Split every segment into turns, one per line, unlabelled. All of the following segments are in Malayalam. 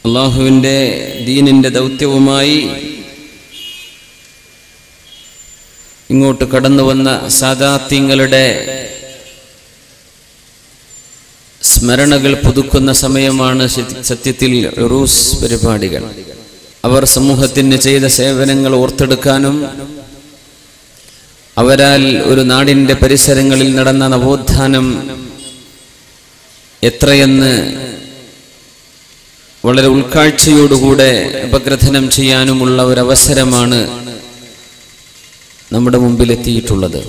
അള്ളാഹുവിൻ്റെ ദീനിൻ്റെ ദൗത്യവുമായി ഇങ്ങോട്ട് കടന്നു വന്ന സാദാത്യങ്ങളുടെ സ്മരണകൾ പുതുക്കുന്ന സമയമാണ് സത്യ- സത്യത്തിൽ ഉറൂസ് പരിപാടികൾ അവർ സമൂഹത്തിന് ചെയ്ത സേവനങ്ങൾ ഓർത്തെടുക്കാനും അവരാൽ ഒരു നാടിൻ്റെ പരിസരങ്ങളിൽ നടന്ന നവോത്ഥാനം എത്രയെന്ന് വളരെ ഉൾക്കാഴ്ചയോടുകൂടെ അപഗ്രഥനം ചെയ്യാനുമുള്ള ഒരു അവസരമാണ് നമ്മുടെ മുമ്പിൽ എത്തിയിട്ടുള്ളത്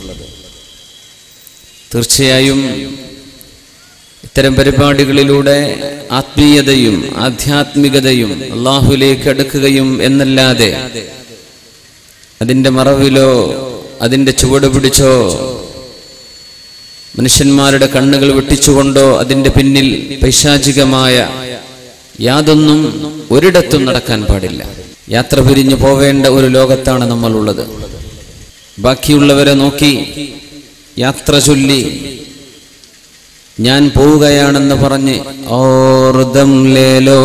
തീർച്ചയായും ഇത്തരം പരിപാടികളിലൂടെ ആത്മീയതയും ആധ്യാത്മികതയും അള്ളാഹുലേക്ക് അടുക്കുകയും എന്നല്ലാതെ അതിൻ്റെ മറവിലോ അതിൻ്റെ ചുവട് പിടിച്ചോ മനുഷ്യന്മാരുടെ കണ്ണുകൾ വെട്ടിച്ചുകൊണ്ടോ അതിൻ്റെ പിന്നിൽ പൈശാചികമായ യാതൊന്നും ഒരിടത്തും നടക്കാൻ പാടില്ല യാത്ര പിരിഞ്ഞു പോവേണ്ട ഒരു ലോകത്താണ് നമ്മളുള്ളത് ബാക്കിയുള്ളവരെ നോക്കി യാത്ര ചൊല്ലി ഞാൻ പോവുകയാണെന്ന് പറഞ്ഞ് ഓർദം ലേലോ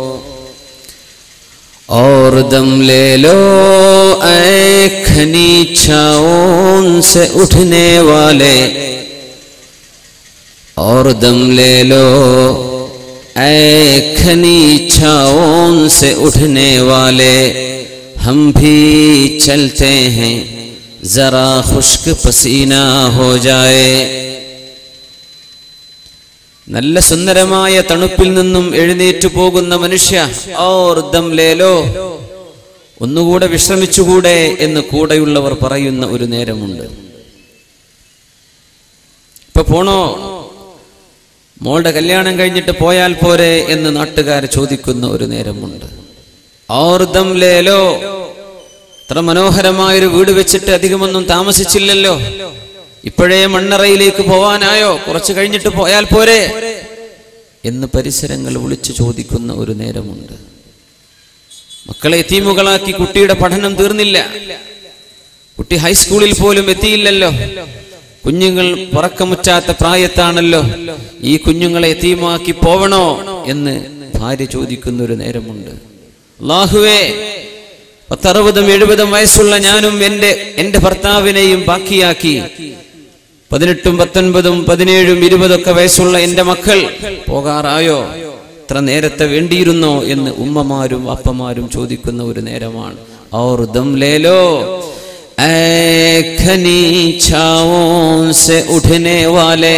और दम ले लो ऐ खनी छाओं से उठने वाले और दम ले लो ऐ खनी छाओं से उठने वाले हम भी चलते हैं जरा खुश्क पसीना हो जाए നല്ല സുന്ദരമായ തണുപ്പിൽ നിന്നും എഴുന്നേറ്റു പോകുന്ന മനുഷ്യ ഓർ ദം ലേലോ ഒന്നുകൂടെ വിശ്രമിച്ചുകൂടെ എന്ന് കൂടെയുള്ളവർ പറയുന്ന ഒരു നേരമുണ്ട് ഇപ്പൊ പോണോ മോളുടെ കല്യാണം കഴിഞ്ഞിട്ട് പോയാൽ പോരെ എന്ന് നാട്ടുകാർ ചോദിക്കുന്ന ഒരു നേരമുണ്ട് ഓർ ദം ലേലോ ഇത്ര മനോഹരമായൊരു വീട് വെച്ചിട്ട് അധികമൊന്നും താമസിച്ചില്ലല്ലോ ഇപ്പോഴേ മണ്ണറയിലേക്ക് പോവാനായോ കുറച്ച് കഴിഞ്ഞിട്ട് പോയാൽ പോരെ എന്ന് പരിസരങ്ങൾ വിളിച്ചു ചോദിക്കുന്ന ഒരു നേരമുണ്ട് മക്കളെ എത്തീമുകളാക്കി കുട്ടിയുടെ പഠനം തീർന്നില്ല കുട്ടി ഹൈസ്കൂളിൽ പോലും എത്തിയില്ലല്ലോ കുഞ്ഞുങ്ങൾ പറക്കമുറ്റാത്ത പ്രായത്താണല്ലോ ഈ കുഞ്ഞുങ്ങളെ എത്തീമാക്കി പോവണോ എന്ന് ഭാര്യ ചോദിക്കുന്ന ഒരു നേരമുണ്ട് അള്ളാഹുവേ പത്തറുപതും എഴുപതും വയസ്സുള്ള ഞാനും എൻ്റെ എൻ്റെ ഭർത്താവിനെയും ബാക്കിയാക്കി പതിനെട്ടും പത്തൊൻപതും പതിനേഴും ഇരുപതൊക്കെ വയസ്സുള്ള എൻ്റെ മക്കൾ പോകാറായോ ഇത്ര നേരത്തെ വേണ്ടിയിരുന്നോ എന്ന് ഉമ്മമാരും അപ്പമാരും ചോദിക്കുന്ന ഒരു നേരമാണ് ഔർ ദം ലേലോ ऐ खनी छाओं से उठने वाले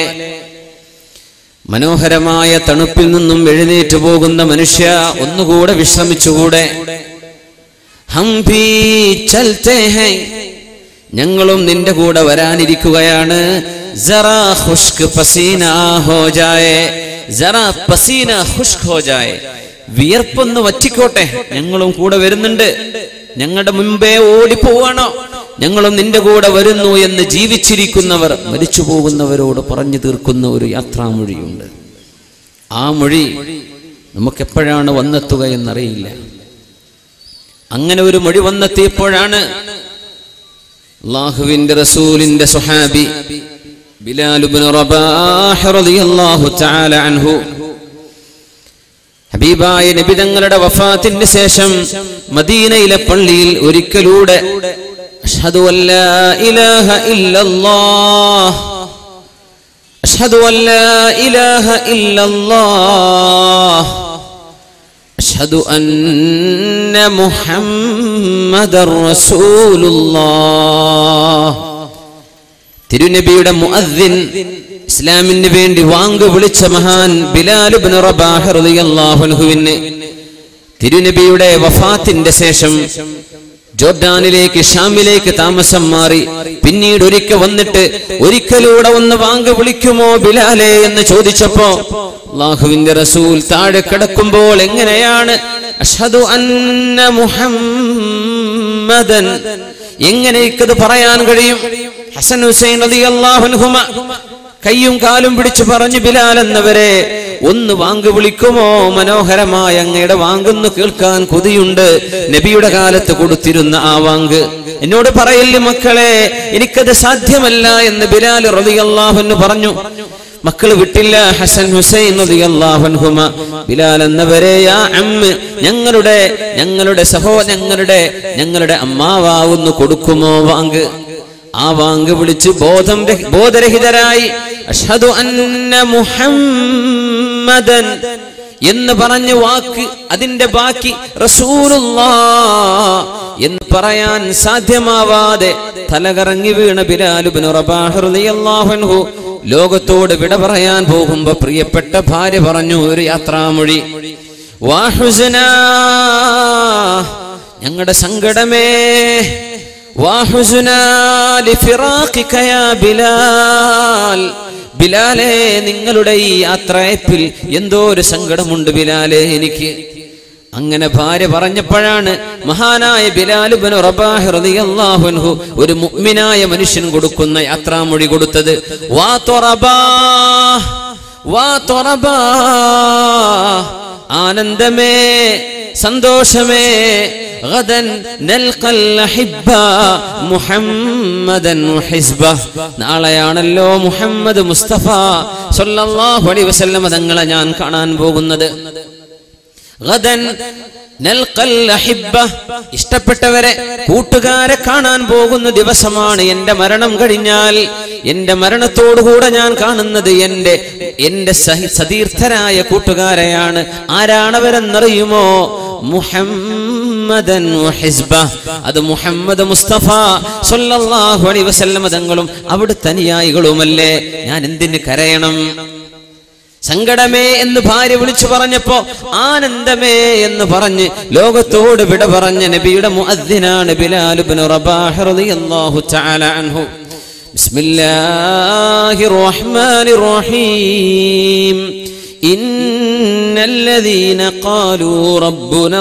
മനോഹരമായ തണുപ്പിൽ നിന്നും എഴുന്നേറ്റ് പോകുന്ന മനുഷ്യ ഒന്നുകൂടെ വിശ്രമിച്ചുകൂടെ ഹം ഭീ ചൽത്തെ ഹൈ ഞങ്ങളും നിന്റെ കൂടെ വരാനിരിക്കുകയാണ് ജറാ ഖുഷ്ക് പസീന ഹോ ജായേ ജറാ പസീന ഖുഷ്ക് ഹോ ജായേ വിയർപ്പൊന്ന് വറ്റിക്കോട്ടെ ഞങ്ങളും കൂടെ വരുന്നുണ്ട് ഞങ്ങളുടെ മുമ്പേ ഓടിപ്പോവാണോ ഞങ്ങളും നിന്റെ കൂടെ വരുന്നു എന്ന് ജീവിച്ചിരിക്കുന്നവർ മരിച്ചു പോകുന്നവരോട് പറഞ്ഞു തീർക്കുന്ന ഒരു യാത്രാമൊഴിയുണ്ട് ആ മൊഴി നമുക്കെപ്പോഴാണ് വന്നെത്തുക എന്നറിയില്ല അങ്ങനെ ഒരു മൊഴി വന്നെത്തിയപ്പോഴാണ് അള്ളാഹുവിന്റെ റസൂലിന്റെ സുഹാബി ബിലാലുബിൻ റബാഹ് റളിയല്ലാഹു തആല അൻഹു ഹബീബായ നബി തങ്ങളുടെ വഫാത്തിന് ശേഷം മദീനയിലെ പള്ളിയിൽ ഒരിക്കലൂടെ അഷ്ഹദു അല്ലാ ഇലാഹ ഇല്ലല്ലാഹ് അഷ്ഹദു അല്ലാ ഇലാഹ ഇല്ലല്ലാഹ് أشهد أن محمد رسول الله തിരുനബിയുടെ മുഅദ്ദിൻ ഇസ്ലാമിന് വേണ്ടി വാങ്ക് വിളിച്ച മഹാൻ ബിലാൽ ഇബ്നു റബാഹ് റളിയല്ലാഹു അൻഹുവിന് തിരുനബിയുടെ വഫാത്തിന്റെ ശേഷം ജോർഡാനിലേക്ക് ഷാമിലേക്ക് താമസം മാറി പിന്നീട് ഒരിക്കൽ വന്നിട്ട് ഒരിക്കലൂടെ ഒന്ന് വാങ്ക് വിളിക്കുമോ ബിലാലെ എന്ന് ചോദിച്ചപ്പോ അള്ളാഹുവിന്റെ റസൂൽ താഴെ കിടക്കുമ്പോൾ എങ്ങനെയാണ് അഷ്ഹദു അന്ന മുഹമ്മദൻ എങ്ങനെ ഇക്കത് പറയാൻ കഴിയും ഹസൻ ഹുസൈൻ റളിയല്ലാഹു അൻഹുമ കയ്യും കാലും പിടിച്ചു പറഞ്ഞു ബിലാൽ എന്നവരെ ഒന്ന് വാങ്ക് വിളിക്കുമോ മനോഹരമായ അങ്ങയുടെ വാങ്കൊന്ന് കേൾക്കാൻ കൊതിയുണ്ട് നബിയുടെ കാലത്ത് കൊടുത്തിരുന്ന ആ വാങ്ക് എന്നോട് പറയില്ല മക്കളെ എനിക്കത് സാധ്യമല്ല എന്ന് ബിലാൽ റളിയല്ലാഹു അൻഹു പറഞ്ഞു മക്കൾ വിട്ടില്ല ഹസൻ ഹുസൈൻ റളിയല്ലാഹു അൻഹുമ ബിലാൽ എന്നവരെ യാ അമ്മ ഞങ്ങളുടെ ഞങ്ങളുടെ സഹോ ഞങ്ങളുടെ ഞങ്ങളുടെ അമ്മാവാവുന്നു കൊടുക്കുമോ വാങ്ക് ആ വാങ്ക് വിളിച്ച് ബോധം രഹി- ബോധരഹിതരായി അഷ്ഹദു അന്ന മുഹമ്മദൻ എന്ന് പറഞ്ഞ വാക്ക് അതിന്റെ ബാക്കി റസൂലുള്ളാ എന്ന് പറയാൻ സാധ്യമാവാതെ തലകറങ്ങി വീണ ബിലാലുബിന് റബാഹ് റളിയല്ലാഹു അൻഹു ലോകത്തോട് വിട പറയാൻ പോകുമ്പോ പ്രിയപ്പെട്ട ഭാര്യ പറഞ്ഞു ഒരു യാത്രാമൊഴി വാഹുസനാ ഞങ്ങളുടെ സങ്കടമേ വാഹുസനാ ലിഫിറാഖിക യാ ബിലാൽ ബിലാലെ നിങ്ങളുടെ ഈ യാത്രയപ്പിൽ എന്തോ ഒരു സങ്കടമുണ്ട് ബിലാലെ എനിക്ക് അങ്ങനെ ഭാര്യ പറഞ്ഞപ്പോഴാണ് മഹാനായ ബിലാലുബനു റബാഹ് റളിയല്ലാഹു അൻഹു ഒരു മുഅ്മിനായ മനുഷ്യൻ കൊടുക്കുന്ന യാത്രാമൊഴി കൊടുത്തത് വാ തുറബാ വാ തുറബാ ആനന്ദമേ സന്തോഷമേ غدا نلقى الأحبة محمدا وحزبه നാളെയാണല്ലോ മുഹമ്മദ് മുസ്തഫ സല്ലല്ലാഹു അലൈഹി വസല്ലം തങ്ങളെ ഞാൻ കാണാൻ പോകുന്നത് ഗദൻ നൽഖൽ അഹിബ്ബ ഇഷ്ടപ്പെട്ടവരെ കൂട്ടുകാരെ കാണാൻ പോകുന്ന ദിവസമാണ് എന്റെ മരണം കഴിഞ്ഞാൽ എന്റെ മരണത്തോടുകൂടെ ഞാൻ കാണുന്നത് എന്റെ എന്റെ സഹി- സതീർത്ഥരായ കൂട്ടുകാരെയാണ് ആരാണവരെന്നറിയുമോ മുഹമ്മദൻ വഹിസ്ബ അത് മുഹമ്മദ് മുസ്തഫ സല്ലല്ലാഹു അലൈഹി വസല്ലം തങ്ങളും അവിടുത്തെ അനുയായികളുമല്ലേ ഞാൻ എന്തിന് കരയണം സങ്കടമേ എന്ന് ഭാര്യ വിളിച്ചു പറഞ്ഞപ്പോ ആനന്ദമേ എന്ന് പറഞ്ഞ് ലോകത്തോട് വിട പറഞ്ഞ നബിയുടെ മുഅദ്ദിനാണ് ബിലാൽ ഇബ്നു റബാഹ് റളിയല്ലാഹു തആല അൻഹു ബിസ്മില്ലാഹിർ റഹ്മാനിർ റഹീം إن الذين قالوا ربنا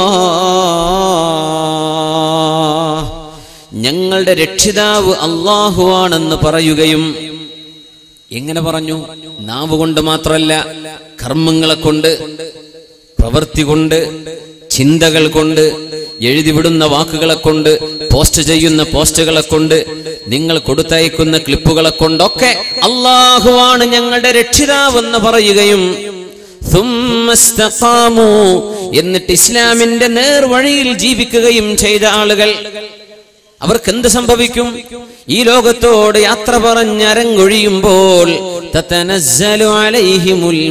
الله ഞങ്ങളുടെ രക്ഷിതാവ് അള്ളാഹുവാണെന്ന് പറയുകയും എങ്ങനെ പറഞ്ഞു നാവ് കൊണ്ട് മാത്രമല്ല കർമ്മങ്ങളെ കൊണ്ട് പ്രവൃത്തി കൊണ്ട് ചിന്തകൾ കൊണ്ട് എഴുതിവിടുന്ന വാക്കുകളെ കൊണ്ട് പോസ്റ്റ് ചെയ്യുന്ന പോസ്റ്റുകളെ കൊണ്ട് നിങ്ങൾ കൊടുത്തയക്കുന്ന ക്ലിപ്പുകളെ കൊണ്ടൊക്കെ അള്ളാഹുവാണ് ഞങ്ങളുടെ രക്ഷിതാവെന്ന് പറയുകയും ثم استقاموا എന്നിട്ട് ഇസ്ലാമിന്റെ നേർവഴിയിൽ ജീവിക്കുകയും ചെയ്ത ആളുകൾ അവർക്ക് എന്ത് സംഭവിക്കും ഈ ലോകത്തോട് യാത്ര പറഞ്ഞ് അരങ്ങൊഴിയുമ്പോൾ തതനസ്സലു അലൈഹിമുൽ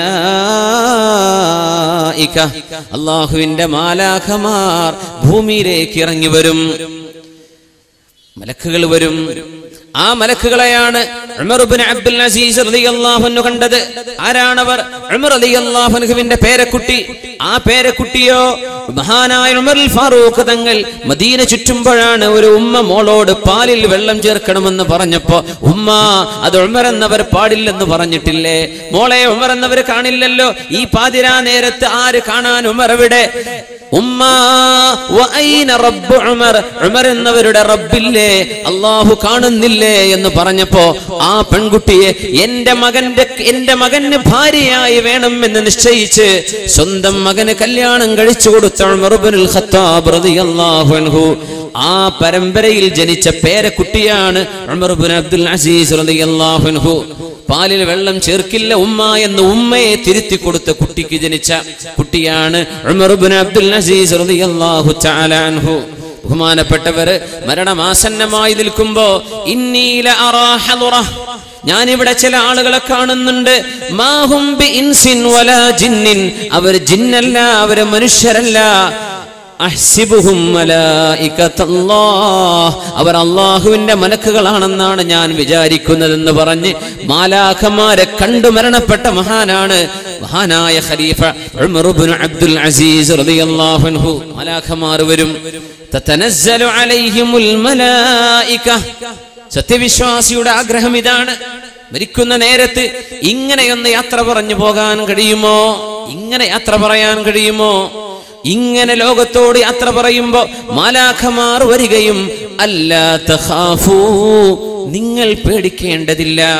മലായിക അള്ളാഹുവിന്റെ മാലാഖമാർ ഭൂമിയിലേക്ക് ഇറങ്ങി വരും മലക്കുകൾ വരും ആ മലക്കുകളെയാണ് ഉമർ ഇബ്നു അബ്ദുൽ അസീസ് റളിയല്ലാഹു അൻഹു കണ്ടത് ആരാണവർ ഉമർ റളിയല്ലാഹു അൻഹുവിന്റെ പേരക്കുട്ടി ആ പേരക്കുട്ടിയോ മഹാനായ ഉമർ ഫാറൂഖ് തങ്ങൾ മദീന ചുറ്റുമ്പോഴാണ് ഒരു ഉമ്മ മോളോട് പാലിൽ വെള്ളം ചേർക്കണമെന്ന് പറഞ്ഞപ്പോ ഉമ്മ അത് ഉമർ എന്നവർ പാടില്ലെന്ന് പറഞ്ഞിട്ടില്ലേ മോളെ ഉമർ എന്നവർ കാണില്ലല്ലോ ഈ പാതിരാ നേരത്ത് ആര് കാണാൻ ഉമർ എവിടെ ഉമ്മ വഅൈന റബ്ബു ഉമർ ഉമർ എന്നവരുടെ റബ്ബില്ലേ അള്ളാഹു കാണുന്നില്ലേ എന്ന് പറഞ്ഞപ്പോ ആ പെൺകുട്ടിയെ എന്റെ മകന്റെ എന്റെ മകന് ഭാര്യയായി വേണം എന്ന് നിശ്ചയിച്ച് സ്വന്തം മകന് കല്യാണം കഴിച്ചു കൊടുത്ത ഉമർ ഇബ്നുൽ ഖത്താബ് റളിയല്ലാഹു അൻഹു ആ പരമ്പരയിൽ ജനിച്ച പേരക്കുട്ടിയാണ് ഉമർ ഇബ്നു അബ്ദുൽ അസീസ് റളിയല്ലാഹു അൻഹു പാലിൽ വെള്ളം ചേർക്കില്ല ഉമ്മ എന്ന് ഉമ്മയെ തിരുത്തി കൊടുത്ത കുട്ടിക്ക് ജനിച്ച കുട്ടിയാണ് ഉമർ ഇബ്നു അബ്ദുൽ അസീസ് റളിയല്ലാഹു തആല അൻഹു ബഹുമാനപ്പെട്ടവര് മരണമാസന്നമായി നിൽക്കുമ്പോ ഇന്നീല അറാഹലുറ ഞാനിവിടെ ചില ആളുകളെ കാണുന്നുണ്ട് മാഹും ബി ഇൻസിൻ വലാ ജിന്നിൻ അവർ ജിന്നല്ല അവര് മനുഷ്യരല്ല അഹ്സിബുഹും മലായികത്തല്ലാഹ്. അവർ അള്ളാഹുവിന്റെ മലക്കുകളാണെന്നാണ് ഞാൻ വിചാരിക്കുന്നതെന്ന് പറഞ്ഞ് മാലാഖമാരെ കണ്ടു മരണപ്പെട്ട മഹാനാണ് മഹാനായ ഖലീഫ ഉമർ ഇബ്നു അബ്ദുൽ അസീസ് റളിയല്ലാഹു അൻഹു മാലാഖമാർ വരും തതനസ്സലു അലൈഹിമുൽ മലായിക സത്യവിശ്വാസിയുടെ ആഗ്രഹം ഇതാണ് മരിക്കുന്ന നേരത്ത് ഇങ്ങനെയൊന്ന് യാത്ര പറഞ്ഞു പോകാൻ കഴിയുമോ ഇങ്ങനെ യാത്ര പറയാൻ കഴിയുമോ ഇങ്ങനെ ലോകത്തോട് യാത്ര പറയുമ്പോ മാലാഖമാർ വരികയും അല്ലാ തഖാഫൂ നിങ്ങൾ പേടിക്കേണ്ടതില്ല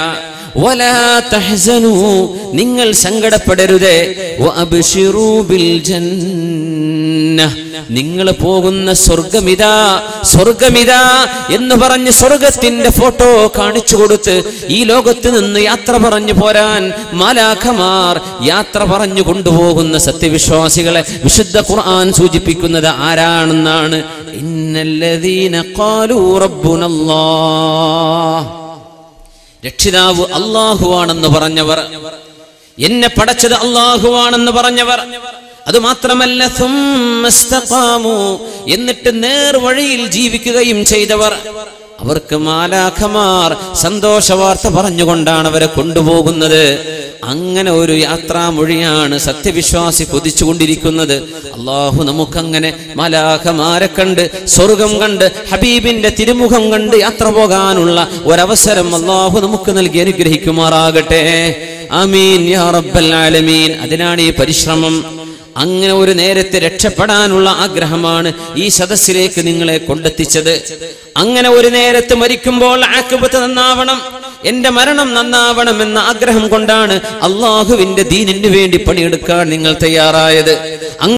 വലാ തഹ്സനൂ നിങ്ങൾ സങ്കടപ്പെടരുതേ വഅബ്ശിറൂ ബിൽ ജന്ന നിങ്ങൾ പോകുന്ന സ്വർഗമിതാ സ്വർഗമിതാ എന്ന് പറഞ്ഞ് സ്വർഗത്തിന്റെ ഫോട്ടോ കാണിച്ചു കൊടുത്ത് ഈ ലോകത്ത് നിന്ന് യാത്ര പറഞ്ഞു പോരാൻ മാലാഖമാർ യാത്ര പറഞ്ഞു കൊണ്ടുപോകുന്ന സത്യവിശ്വാസികളെ വിശുദ്ധ ഖുർആൻ സൂചിപ്പിക്കുന്നത് ആരാണെന്നാണ് ഇന്നല്ലദീന ഖാലൂ റബ്ബുനല്ലാഹ് രക്ഷിതാവ് അള്ളാഹുവാണെന്ന് പറഞ്ഞവർ എന്നെ പടച്ചത് അള്ളാഹുവാണെന്ന് പറഞ്ഞവർ അത് മാത്രമല്ല ثم استقاموا. എന്നിട്ട് നേർവഴിയിൽ ജീവിക്കുകയും ചെയ്തവർ അവർക്ക് മാലാഖമാർ സന്തോഷ വാർത്ത പറഞ്ഞുകൊണ്ടാണ് അവരെ കൊണ്ടുപോകുന്നത് അങ്ങനെ ഒരു യാത്രാമൊഴിയാണ് സത്യവിശ്വാസി കൊതിച്ചുകൊണ്ടിരിക്കുന്നത് അള്ളാഹു നമുക്കങ്ങനെ മാലാഖമാരെ കണ്ട് സ്വർഗം കണ്ട് ഹബീബിന്റെ തിരുമുഖം കണ്ട് യാത്ര പോകാനുള്ള ഒരവസരം അള്ളാഹു നമുക്ക് നൽകി അനുഗ്രഹിക്കുമാറാകട്ടെ ആമീൻ യാ റബ്ബൽ ആലമീൻ അതിനാണ് ഈ പരിശ്രമം അങ്ങനെ ഒരു നേരത്തെ രക്ഷപ്പെടാനുള്ള ആഗ്രഹമാണ് ഈ സദസ്സിലേക്ക് നിങ്ങളെ കൊണ്ടെത്തിച്ചത് അങ്ങനെ ഒരു നേരത്ത് മരിക്കുമ്പോൾ ആക്കുപത്ത് നന്നാവണം എന്റെ മരണം നന്നാവണം എന്ന ആഗ്രഹം കൊണ്ടാണ് അള്ളാഹുവിന്റെ ദീനിന് വേണ്ടി പണിയെടുക്കാൻ നിങ്ങൾ തയ്യാറായത്